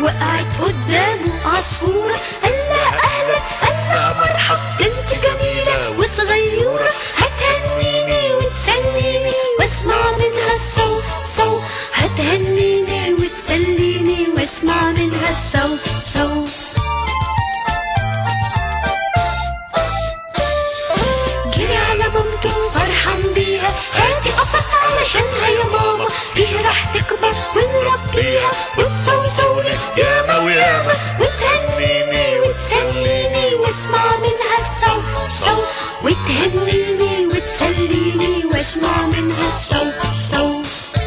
وقعت قدامه عصفورة قال لها أهلا أهلا مرحب ده انت جميلة وصغيرة هتهنيني وتسليني واسمع منها الصو صو هتهنيني وتسليني واسمع منها الصو صو جري على مامته فرحان بيها هاتي قفص علشانها يا ماما فيه راح تكبر ونربيها وتصوصولي ياما وياما وتهنيني وتسليني واسمع منها الصوت صوت وتهنيني وتسليني واسمع منها الصوت صوت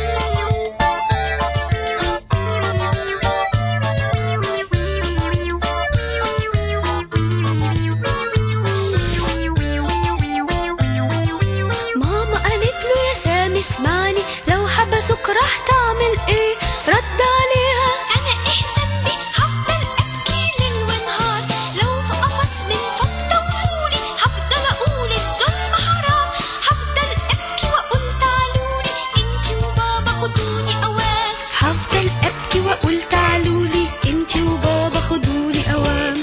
ماما قالت له يا سامي اسمعني لو حبسوك راح تعمل ايه رد عليها انا ايه ذنبي هفضل ابكي ليل ونهار لو في قفص من فوق طولولي هفضل اقول الظلم حرام هفضل ابكي واقول تعالولي انتي وبابا خدوني اوام هفضل ابكي واقول تعالولي انتي وبابا خدوني اوام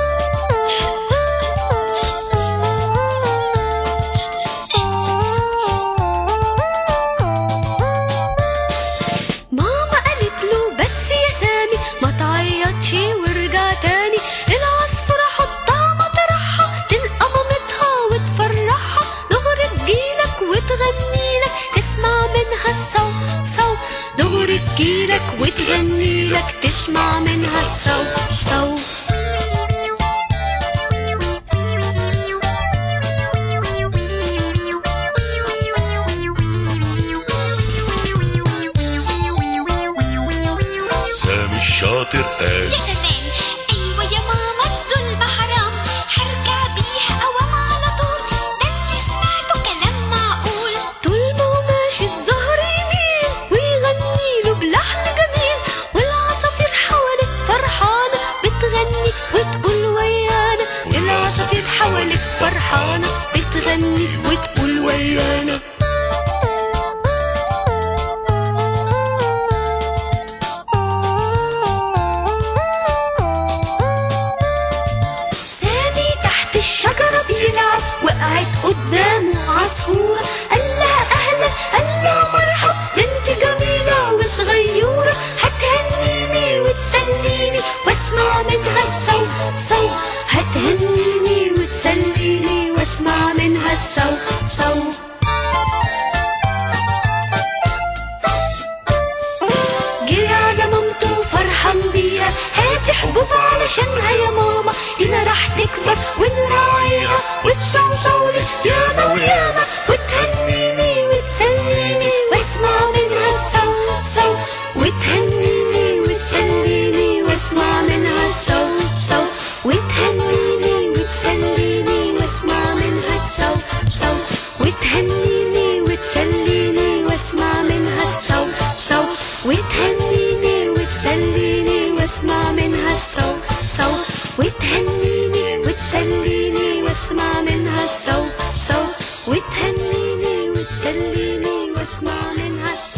ماما قالت له بس يا سامي ما تعيطش وارجع تاني العصفورة حطها مطرحها تلقى مامتها وتفرحها دغري تجيلك وتغنيلك تسمع منها الصو صو دغري تجيلك وتغنيلك تسمع منها الصو صو سامي الشاطر قال يا سلام ايوه يا ماما الظلم حرام هرجع بيها اوام على طول ده اللي سمعته كلام معقول طول ما هو ماشي الزهر يميل ويغني له بلحن جميل والعصافير حواليك فرحانه بتغني وتقول ويانا العصافير حواليك فرحانه بتغني وتقول ويانا سامي تحت الشجرة بيلعب وقعت قدامه عصفورة قال لها أهلا أهلا مرحب ده انت جميلة وصغيرة هتهنيني وتسليني واسمع منها الصوت صوت هتهنيني وتسليني واسمع منها الصوت صوت جري على مامته فرحان بيها هاتي حبوب علشانها يا ماما هنا راح تكبر ونراعيها وتصوصولي ياما وياما وتهنيني وتسليني واسمع منها الصوت صوت وتهنيني وتسليني واسمع منها الصوت صوت وتهنيني وتسليني واسمع منها الصوت صوت وتهنيني وتسليني واسمع منها الصوت صوت وتهنيني وتسليني واسمع منها الصوت صوت وتهنيني وتسليني واسمع منها الصوت صوت وتهنيني وتسليني واسمع منها الصوت